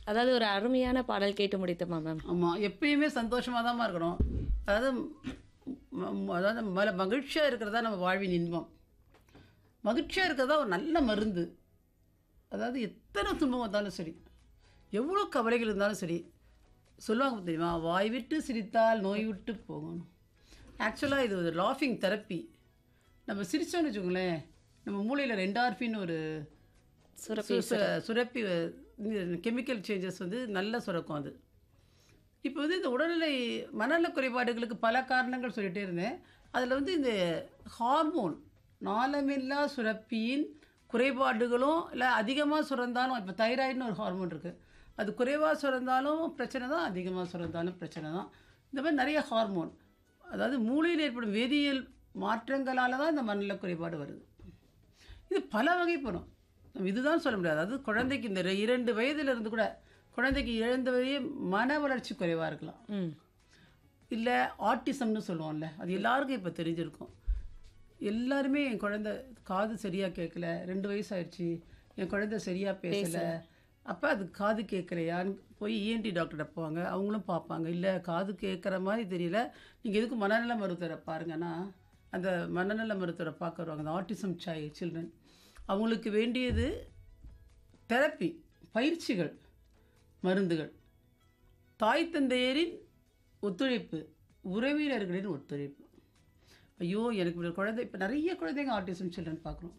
அதாவது ஒரு அருமையான பாடல் கேட்டு முடித்தோமா மேம் ஆமாம் எப்பயுமே சந்தோஷமாக தான் இருக்கணும் அதாவது ம- ம- அதாவது மல மகிழ்ச்சியாக இருக்கிறதா நம்ம வாழ்வின் இன்பம் மகிழ்ச்சியாக இருக்கிறதா ஒரு நல்ல மருந்து அதாவது எத்தனை துன்பம் வந்தாலும் சரி எவ்வளோ கவலைகள் இருந்தாலும் சரி சொல்லுவாங்க தெரியுமா வாய் விட்டு சிரித்தால் நோய் விட்டு போகணும் ஆக்சுவலாக இது ஒரு லாஃபிங் தெரப்பி நம்ம சிரிச்சோன்னு வச்சுக்கோங்களேன் நம்ம மூளையில் ரெண்டார்பின்னு ஒரு சுரப்பி சு- சு- சுரப்பி கெமிக்கல் சேஞ்சஸ் வந்து நல்லா சுரக்கும் அது இப்போ வந்து இந்த உடல்நிலை மனநல குறைபாடுகளுக்கு பல காரணங்கள் சொல்லிகிட்டே இருந்தேன் அதில் வந்து இந்த ஹார்மோன் நாளமில்லா சுரப்பியின் குறைபாடுகளும் இல்லை அதிகமாக சுரந்தாலும் இப்போ தைராய்டுன்னு ஒரு ஹார்மோன் இருக்குது அது குறைவாக சுரந்தாலும் பிரச்சனை தான் அதிகமாக சுரந்தாலும் பிரச்சனை தான் இந்த மாதிரி நிறைய ஹார்மோன் அதாவது மூளையில் ஏற்படும் வேதியியல் மாற்றங்களால் தான் இந்த மனநல குறைபாடு வருது இது பல வகைப்படும் நம்ம இதுதான் சொல்ல முடியாது அதாவது குழந்தைக்கு இந்த ரெ- இரண்டு வயதுல இருந்து கூட குழந்தைக்கு இழந்த வரையே மன வளர்ச்சி குறைவாக இருக்கலாம் ம் இல்லை ஆட்டிசம்னு சொல்லுவோம்ல அது எல்லாருக்கும் இப்போ தெரிஞ்சிருக்கும் எல்லாருமே என் குழந்தை காது சரியாக கேட்கல ரெண்டு வயசு ஆயிடுச்சு என் குழந்தை சரியாக பேசலை அப்போ அது காது கேட்கலையான்னு போய் இஎன்டி டாக்டர்கிட்ட போவாங்க அவங்களும் பார்ப்பாங்க இல்லை காது கேட்குற மாதிரி தெரியல நீங்கள் எதுக்கு மனநல மருத்துவரை பாருங்கன்னா அந்த மனநல மருத்துவரை பார்க்க வருவாங்க அந்த ஆட்டிசம் சை சில்ட்ரன் அவங்களுக்கு வேண்டியது தெரப்பி பயிற்சிகள் மருந்துகள் தாய் தந்தையரின் ஒத்துழைப்பு உறவினர்களின் ஒத்துழைப்பு ஐயோ எனக்கு இப்படி ஒரு குழந்தை இப்போ நிறைய குழந்தைங்க ஆட்டிசம் சில்ட்ரன் பார்க்குறோம்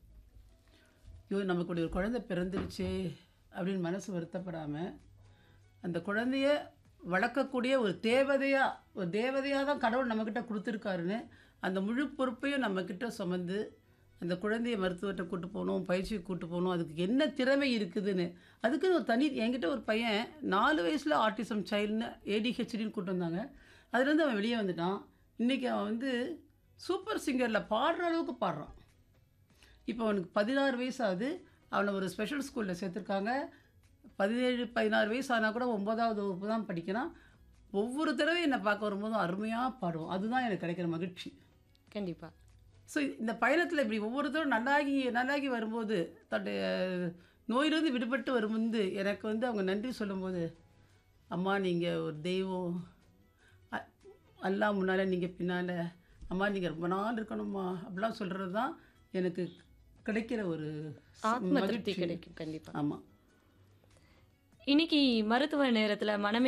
ஐயோ நமக்கு இப்படி ஒரு குழந்தை பிறந்துருச்சே அப்படின்னு மனசு வருத்தப்படாமல் அந்த குழந்தைய வளர்க்கக்கூடிய ஒரு தேவதையாக ஒரு தேவதையாக தான் கடவுள் நம்மக்கிட்ட கொடுத்துருக்காருன்னு அந்த முழு பொறுப்பையும் நம்மக்கிட்ட சுமந்து அந்த குழந்தைய மருத்துவர்கிட்ட கூட்டு போகணும் பயிற்சிக்கு கூட்டு போகணும் அதுக்கு என்ன திறமை இருக்குதுன்னு அதுக்குன்னு ஒரு தனி என்கிட்ட ஒரு பையன் நாலு வயசில் ஆட்டிசம் சைல்டுன்னு ஏடிஹெச்டின்னு கூட்டு வந்தாங்க அதுலேருந்து அவன் வெளியே வந்துட்டான் இன்றைக்கி அவன் வந்து சூப்பர் சிங்கரில் பாடுற அளவுக்கு பாடுறான் இப்போ அவனுக்கு பதினாறு வயசு ஆகுது அவனை ஒரு ஸ்பெஷல் ஸ்கூலில் சேர்த்துருக்காங்க பதினேழு பதினாறு வயசு ஆனால் கூட ஒன்பதாவது வகுப்பு தான் படிக்கிறான் ஒவ்வொரு தடவையும் என்னை பார்க்க வரும்போதும் அருமையாக பாடுவோம் அதுதான் எனக்கு கிடைக்கிற மகிழ்ச்சி கண்டிப்பா ஸோ இந்த பயணத்தில் இப்படி ஒவ்வொருத்தரும் நல்லாகி நல்லாகி வரும்போது தன்னுடைய நோயிலிருந்து விடுபட்டு வரும்போது எனக்கு வந்து அவங்க நன்றி சொல்லும்போது அம்மா நீங்கள் ஒரு தெய்வம் அ- அல்லாஹ் முன்னால் நீங்கள் பின்னால் அம்மா நீங்கள் ரொம்ப நாள் இருக்கணும்மா அப்படிலாம் சொல்கிறது தான் எனக்கு கிடைக்கிற ஒரு ஆத்ம திருப்தி கிடைக்கும் கண்டிப்பா ஆமாம் இன்னைக்கு மருத்துவ நேரத்துல மனமே